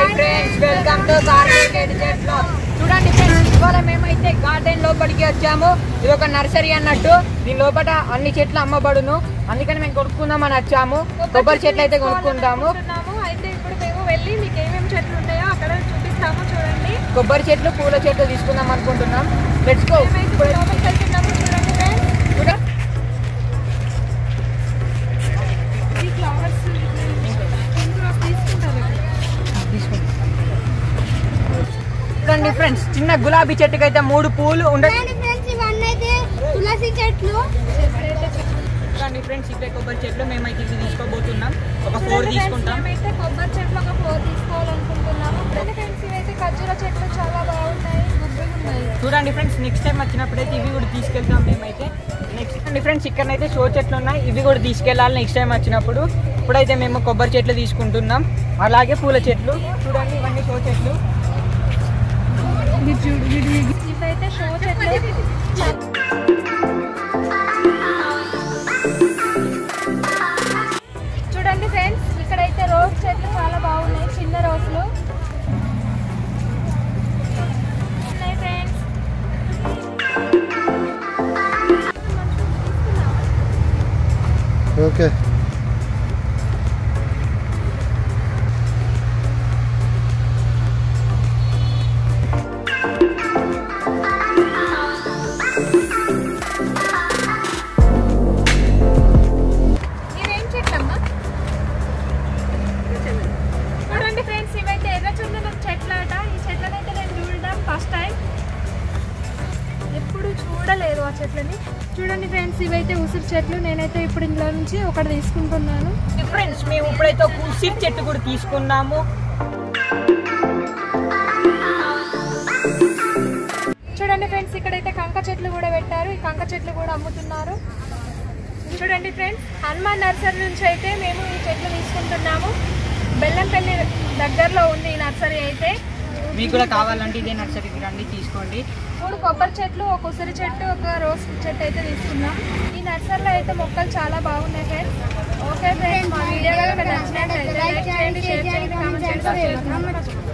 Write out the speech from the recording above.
friends welcome to corporate చెట్లు చూడండి friends ఇవాళ మేమైతే గార్డెన్ లోపలికి వచ్చాము ఇది ఒక నర్సరీ అన్నట్టు దీని లోపల అన్ని చెట్లు అమ్మబడును అందుకని మేము కొనుక్కుందామని వచ్చాము కొబ్బరి చెట్లు అయితే కొనుక్కుంటాము అనుకుంటున్నాము అయితే ఇప్పుడు మేము వెళ్ళి మీకు ఏమేమి చెట్లు ఉన్నాయో అక్కడ చూపిస్తాము చూడండి కొబ్బరి చెట్లు పూల చెట్లు తీసుకుందాం అనుకుంటున్నాం లెట్స్ గో మేమైతే ఇప్పుడు లోపలికి వెళ్తున్నాము చూడండి ఫ్రెండ్స్ ఈ ఫ్లవర్స్ తీసుకుంటారు చూడండి ఫ్రెండ్స్ చిన్న గులాబీ చెట్టుకి అయితే మూడు పూలు ఉండే ఫ్రెండ్స్ ఇవన్నీ అయితే తులసి చెట్లు చూడండి ఫ్రెండ్స్ ఇవే కొబ్బరి చెట్లు మేమైతే ఇవి తీసుకోబోతున్నాం ఒక ఫోర్ తీసుకుంటాం మేమైతే కొబ్బరి చెట్లు ఒక ఫోర్ తీసుకోవాలనుకుంటున్నాము చూడండి ఫ్రెండ్స్ ఇవైతే ఖర్జూర చెట్లు చాలా బాగున్నాయి గుబ్బిగా ఉన్నాయి చూడండి ఫ్రెండ్స్ నెక్స్ట్ టైం వచ్చినప్పుడైతే ఇవి కూడా తీసుకెళ్తాం మేమైతే నెక్స్ట్ అండి ఫ్రెండ్స్ ఇక్కడ అయితే షో చెట్లు ఉన్నాయి ఇవి కూడా తీసుకెళ్ళాలి నెక్స్ట్ టైం వచ్చినప్పుడు ఇప్పుడైతే మేము కొబ్బరి చెట్లు తీసుకుంటున్నాం అలాగే పూల చెట్లు చూడండి ఇవన్నీ షో చెట్లు ఇవైతే షో చెట్లు చూడండి ఫ్రెండ్స్ ఇక్కడైతే రోజ్ చెట్లు చాలా బాగున్నాయి చిన్న రోజులు ఉన్నాయి ఫ్రెండ్స్ ఓకే ఇవేం చెట్లమ్మా చూడండి ఫ్రెండ్స్ ఇవైతే ఎర్ర చందనం చెట్లట ఈ చెట్లనైతే నేను చూడడం ఫస్ట్ టైం ఎప్పుడు చూడలేదు ఆ చెట్లని చూడండి ఫ్రెండ్స్ ఇవైతే ఉసిరి చెట్లు నేనైతే ఇప్పుడు ఇందులో నుంచి ఒకటి తీసుకుంటున్నాను ఫ్రెండ్స్ మేము ఇప్పుడైతే ఒక ఉసిరి చెట్టు కూడా తీసుకున్నాము చూడండి ఫ్రెండ్స్ ఇక్కడైతే కంక చెట్లు కూడా పెట్టారు ఈ కంక చెట్లు కూడా అమ్ముతున్నారు చూడండి ఫ్రెండ్స్ హనుమాన్ నర్సరీ నుంచి అయితే మేము ఈ చెట్లు తీసుకుంటున్నాము బెల్లంపల్లి దగ్గరలో ఉంది ఈ నర్సరీ అయితే మీకు కూడా కావాలంటే ఇదే నర్సరీకి రండి తీసుకోండి మూడు కొబ్బరి చెట్లు ఒక ఉసిరి చెట్టు ఒక రోజ్ చెట్టు అయితే తీసుకున్నాం ఈ నర్సరీలో అయితే మొక్కలు చాలా బాగున్నాయి ఫ్రెండ్స్ ఓకే ఫ్రెండ్స్ మా వీడియో కనుక నచ్చినట్లయితే లైక్ చేయండి షేర్ చేయండి కామెంట్ చేయండి సబ్స్క్రైబ్ చేయండి